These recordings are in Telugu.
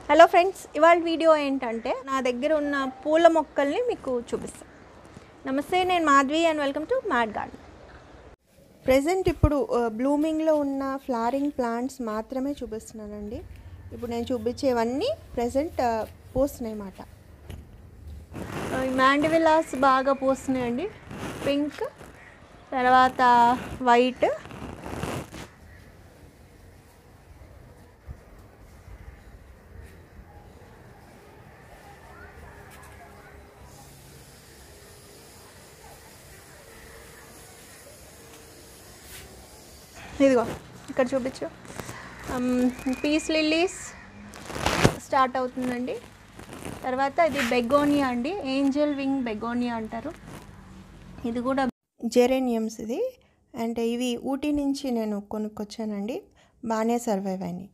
హలో ఫ్రెండ్స్ ఇవాళ వీడియో ఏంటంటే నా దగ్గర ఉన్న పూల మొక్కల్ని మీకు చూపిస్తాను నమస్తే నేను Madhavi and welcome to mad garden present ఇప్పుడు బ్లూమింగ్లో ఉన్న ఫ్లవరింగ్ ప్లాంట్స్ మాత్రమే చూపిస్తున్నానండి ఇప్పుడు నేను చూపించేవన్నీ ప్రజెంట్ పోస్తున్నాయి అన్నమాట మ్యాండివిలాస్ బాగా పోస్తున్నాయండి పింక్ తర్వాత వైట్ ఇదిగో ఇక్కడ చూపించు పీస్ లిల్లీస్ స్టార్ట్ అవుతుందండి తర్వాత ఇది బెగోనియా అండి ఏంజల్ వింగ్ బెగోనియా అంటారు ఇది కూడా జెరేనియమ్స్ ఇది అండ్ ఇవి ఊటీ నుంచి నేను కొనుక్కొచ్చానండి బాగానే సర్వైవ్ అయినాయి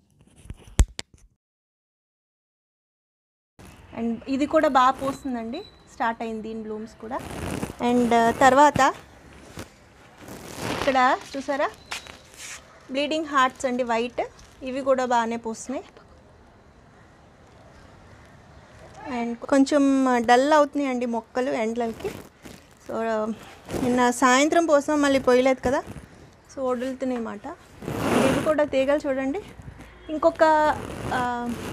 అండ్ ఇది కూడా బాగా పోస్తుందండి స్టార్ట్ అయింది దీని బ్లూమ్స్ కూడా అండ్ తర్వాత ఇక్కడ చూసారా బ్లీడింగ్ హార్ట్స్ అండి వైట్ ఇవి కూడా బాగానే పూస్తున్నాయి అండ్ కొంచెం డల్ అవుతున్నాయి అండి మొక్కలు ఎండలకి సో నిన్న సాయంత్రం పోసాం మళ్ళీ పోయలేదు కదా సో వదులుతున్నాయి అన్నమాట ఇవి కూడా తీగలు చూడండి ఇంకొక ఆ,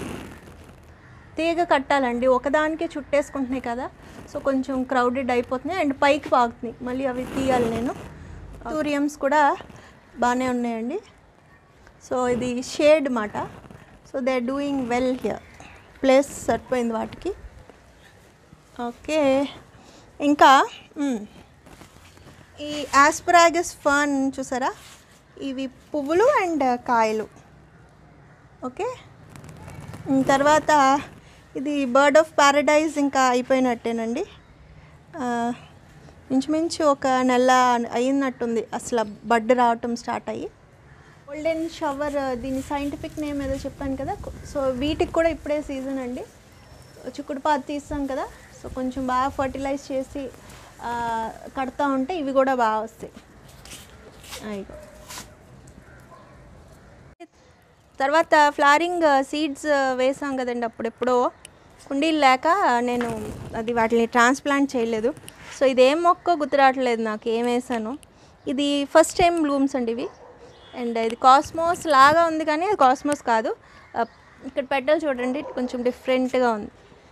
తీగ కట్టాలండి ఒకదానికే చుట్టేసుకుంటున్నాయి కదా సో కొంచెం క్రౌడెడ్ అయిపోతున్నాయి అండ్ పైకి పాకుతున్నాయి మళ్ళీ అవి తీయాలి నేను టూరియంస్ కూడా బాగానే ఉన్నాయండి సో ఇది షేడ్ మాట so they are doing well here place సరిపోయింది వాటికి ఓకే ఇంకా మ్, ఈ ఆస్పరాగస్ ఫర్న్ చూసారా ఇవి పువ్వులు అండ్ కాయలు ఓకే మ్, తర్వాత ఇది బర్డ్ ఆఫ్ ప్యారడైజ్ ఇంకా అయిపోయినట్టేనండి ఆ, ఇంచుమించు ఒక నెల అయ్యినట్టుంది అసలు బడ్ రావటం స్టార్ట్ అయ్యి గోల్డెన్ షవర్ దీని సైంటిఫిక్ నేమ్ ఏదో చెప్పాను కదా సో వీటికి కూడా ఇప్పుడే సీజన్ అండి చిక్కుడు పాత తీస్తాం కదా సో కొంచెం బాగా ఫర్టిలైజ్ చేసి ఆ, కడతా ఉంటే ఇవి కూడా బాగా వస్తాయి అయిగో తర్వాత ఫ్లారింగ్ సీడ్స్ వేసాం కదండి అప్పుడెప్పుడో కుండీలు లేక నేను అది వాటిని ట్రాన్స్ప్లాంట్ చేయలేదు సో ఇదేం మొక్క గుర్తురావట్లేదు నాకు ఏం వేసాను ఇది ఫస్ట్ టైం బ్లూమ్స్ అండి ఇవి అండ్ ఇది కాస్మోస్ లాగా ఉంది కానీ అది కాస్మోస్ కాదు ఆ, ఇక్కడ పెట్టలు చూడండి కొంచెం డిఫరెంట్గా ఉంది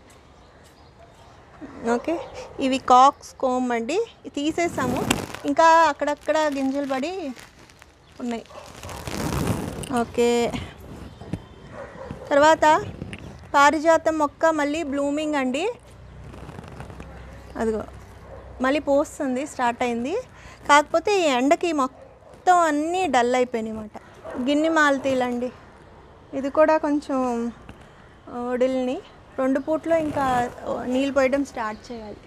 ఓకే ఇవి కాక్స్ కోమ్ అండి ఇది తీసేసాము ఇంకా అక్కడక్కడ గింజలు పడి ఉన్నాయి ఓకే తర్వాత పారిజాతం మొక్క మళ్ళీ బ్లూమింగ్ అండి అదిగో మళ్ళీ పోస్తుంది స్టార్ట్ అయింది కాకపోతే ఈ ఎండకి మొత్తం అన్నీ డల్ అయిపోయినాయి అన్నమాట గిన్నె మాలతీలండి ఇది కూడా కొంచెం వడిల్ని రెండు పూట్లో ఇంకా నీళ్ళు పోయడం స్టార్ట్ చేయాలి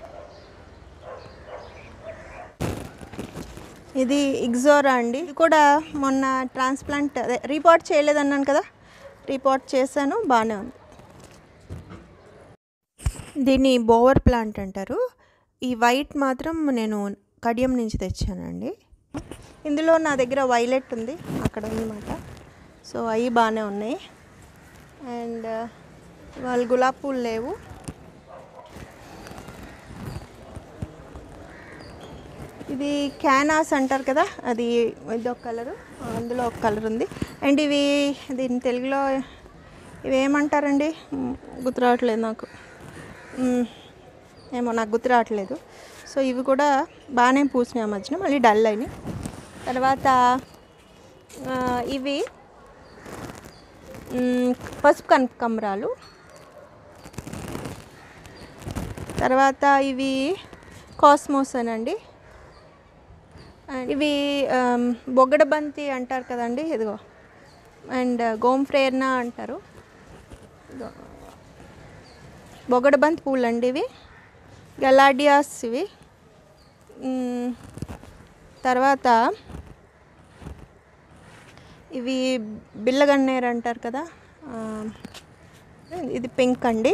ఇది ఇగ్జోరా అండి ఇది కూడా మొన్న ట్రాన్స్ప్లాంట్ అదే రీపోర్ట్ చేయలేదన్నాను కదా రీపోర్ట్ చేశాను బాగానే ఉంది దీన్ని బోవర్ ప్లాంట్ అంటారు ఈ వైట్ మాత్రం నేను కడియం నుంచి తెచ్చానండి ఇందులో నా దగ్గర వైలెట్ ఉంది అక్కడ ఉందన్నమాట సో అవి బాగానే ఉన్నాయి అండ్ వాళ్ళు గులాబీ పూలు లేవు ఇది క్యానాస్ అంటారు కదా అది ఇది ఒక కలరు అందులో ఒక కలర్ ఉంది అండ్ ఇవి దీని తెలుగులో ఇవి ఏమంటారండి మ్, గుర్తు రావట్లేదు నాకు మ్, ఏమో నాకు గుర్తు రావట్లేదు సో ఇవి కూడా బాగానే పూసినాయి ఆ మధ్యన మళ్ళీ డల్ అయినాయి తర్వాత ఆ, ఇవి మ్, పసుపు కనకంబరాలు తర్వాత ఇవి కాస్మోస్ అనండి అండ్ ఇవి ఆమ్, బొగ్గడ బంతి అంటారు కదండి ఇదిగో అండ్ గోమ్ ఫ్రేర్నా అంటారు ఇదిగో. బొగ్గడ బంతి పూలు అండి ఇవి గలాడియాస్ ఇవి మ్, తర్వాత ఇవి బిల్లగన్నేరు అంటారు కదా ఆ, ఇది పింక్ అండి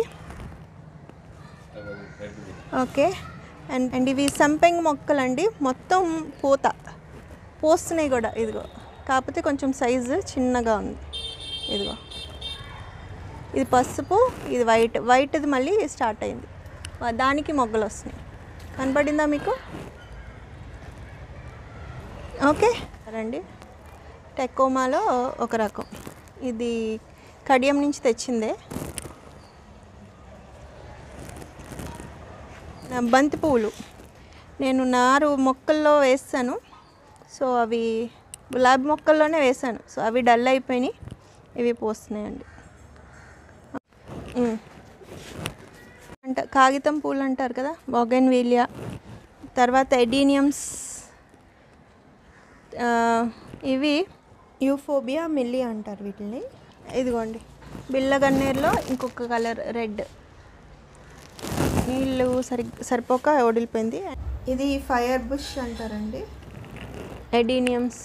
ఓకే అండ్ అండ్ ఇవి సంపెంగ్ మొక్కలండి మొత్తం పూత పోస్తున్నాయి కూడా ఇదిగో కాకపోతే కొంచెం సైజు చిన్నగా ఉంది ఇదిగో ఇది పసుపు ఇది వైట్ వైట్ది మళ్ళీ స్టార్ట్ అయింది ఆ, దానికి మొగ్గలు వస్తున్నాయి కనపడిందా మీకు ఓకే రండి టెకోమాలో ఒక రకం ఇది కడియం నుంచి తెచ్చిందే నా బంతి పువ్వులు నేను నారు మొక్కల్లో వేస్తాను సో అవి గులాబీ మొక్కల్లోనే వేసాను సో అవి డల్ అయిపోయినాయి ఇవి పోస్తున్నాయండి ఉమ్. అంట కాగితం పూలు అంటారు కదా బొగెన్ వీలియా తర్వాత ఎడీనియమ్స్ ఆ, ఇవి యూఫోబియా మిల్లీ అంటారు వీటిని ఇదిగోండి బిళ్ళ గన్నేరులో ఇంకొక కలర్ రెడ్ నీళ్ళు సరి సరిపోక వడిలిపోయింది ఇది ఫైర్ బుష్ అంటారండి ఎడీనియమ్స్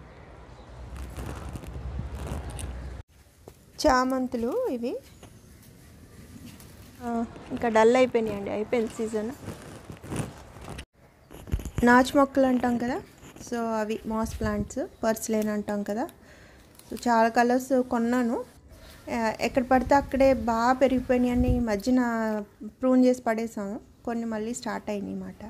చామంతులు ఇవి ఆ, ఇంకా డల్ అయిపోయినాయండి అయిపోయింది సీజన్ నాచు మొక్కలు అంటాం కదా సో అవి మాస్ ప్లాంట్స్ పర్స్లేన్ అంటాం కదా సో చాలా కలర్స్ కొన్నాను ఆ, ఎక్కడ పడితే అక్కడే బాగా పెరిగిపోయినాయి అని ఈ మధ్యన ప్రూన్ చేసి పడేసాము కొన్ని మళ్ళీ స్టార్ట్ అయినాయి అన్నమాట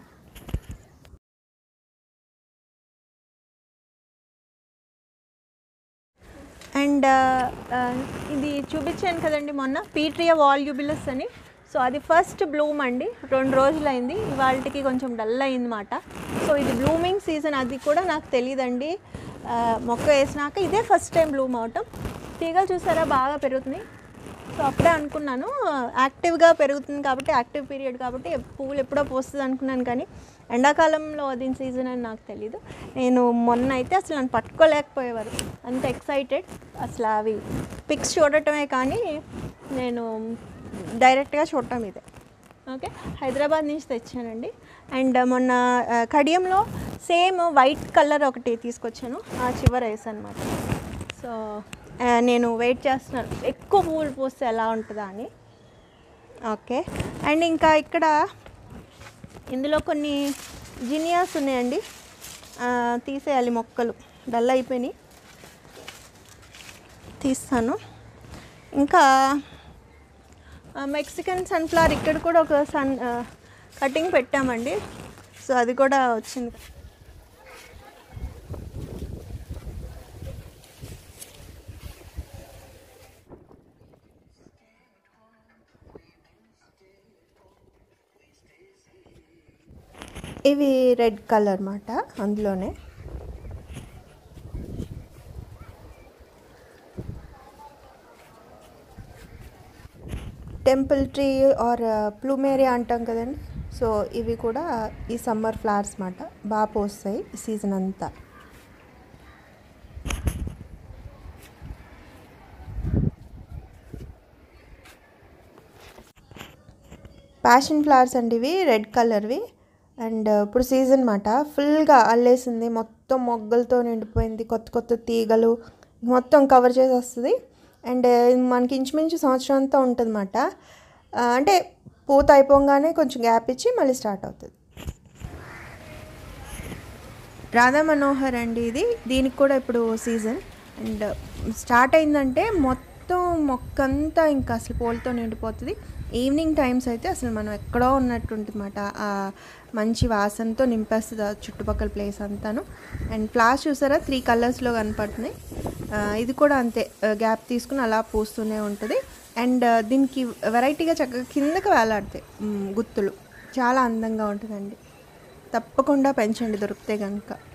అండ్ ఇది చూపించాను కదండి మొన్న పీట్రియా వాల్యూబిలస్ అని సో అది ఫస్ట్ బ్లూమ్ అండి రెండు రోజులైంది ఇవాళకి కొంచెం డల్ అయిందన్నమాట సో ఇది బ్లూమింగ్ సీజన్ అది కూడా నాకు తెలియదండి ఆ, మొక్క వేసినాక ఇదే ఫస్ట్ టైం బ్లూమ్ అవటం తీగలు చూసారా బాగా పెరుగుతున్నాయి సో అప్పుడే అనుకున్నాను యాక్టివ్గా పెరుగుతుంది కాబట్టి యాక్టివ్ పీరియడ్ కాబట్టి పువ్వులు ఎప్పుడో పోస్తుంది అనుకున్నాను కానీ ఎండాకాలంలో దీని సీజన్ అని నాకు తెలీదు నేను మొన్న అయితే అసలు నన్ను పట్టుకోలేకపోయేవారు అంత ఎక్సైటెడ్ అసలు అవి పిక్స్ చూడటమే కానీ నేను డైరెక్ట్గా చూడటం ఇదే ఓకే హైదరాబాద్ నుంచి తెచ్చానండి అండ్ మొన్న ఆ, కడియంలో సేమ్ వైట్ కలర్ ఒకటి తీసుకొచ్చాను ఆ చివర వేసాను అనమాట సో ఆ, నేను వెయిట్ చేస్తున్నాను ఎక్కువ పువ్వులు పోస్తే ఎలా ఉంటుందా అని ఓకే అండ్ ఇంకా ఇక్కడ ఇందులో కొన్ని జినియాస్ ఉన్నాయండి ఆ, తీసేయాలి మొక్కలు డల్ అయిపోయినాయి తీస్తాను ఇంకా ఆ, మెక్సికన్ సన్ఫ్లవర్ ఇక్కడ కూడా ఒక సన్ ఆ, కటింగ్ పెట్టామండి సో అది కూడా వచ్చింది ఇవి రెడ్ కలర్ మాట అందులోనే టెంపుల్ ట్రీ ఆర్ ప్లూమేరియా అంటాం కదండి సో ఇవి కూడా ఈ సమ్మర్ ఫ్లవర్స్ మాట బాగా పోస్తాయి ఈ సీజన్ అంతా ప్యాషన్ ఫ్లవర్స్ అండి ఇవి రెడ్ కలర్వి అండ్ ఇప్పుడు సీజన్ మాట ఫుల్గా అల్లేసింది మొత్తం మొగ్గలతో నిండిపోయింది కొత్త కొత్త తీగలు మొత్తం కవర్ చేసి వస్తుంది అండ్ మనకి ఇంచుమించు సంవత్సరం అంతా ఉంటుంది అన్నమాట అంటే పూత అయిపోగానే కొంచెం గ్యాప్ ఇచ్చి మళ్ళీ స్టార్ట్ అవుతుంది రాధా మనోహర్ అండి ఇది దీనికి కూడా ఇప్పుడు సీజన్ అండ్ స్టార్ట్ అయిందంటే మొత్తం మొక్కంతా ఇంకా అసలు పూలతో నిండిపోతుంది ఈవినింగ్ టైమ్స్ అయితే అసలు మనం ఎక్కడో ఉన్నట్టు ఉంటుందన్నమాట ఆ మంచి వాసనతో నింపేస్తుంది ఆ చుట్టుపక్కల ప్లేస్ అంతాను అండ్ ఫ్లాస్ చూసారా త్రీ కలర్స్లో కనపడుతున్నాయి ఆ, ఇది కూడా అంతే గ్యాప్ తీసుకుని అలా పూస్తూనే ఉంటుంది అండ్ దీనికి వెరైటీగా చక్కగా కిందకి వేలాడతాయి మ్, గుత్తులు చాలా అందంగా ఉంటుందండి తప్పకుండా పెంచండి దొరికితే కనుక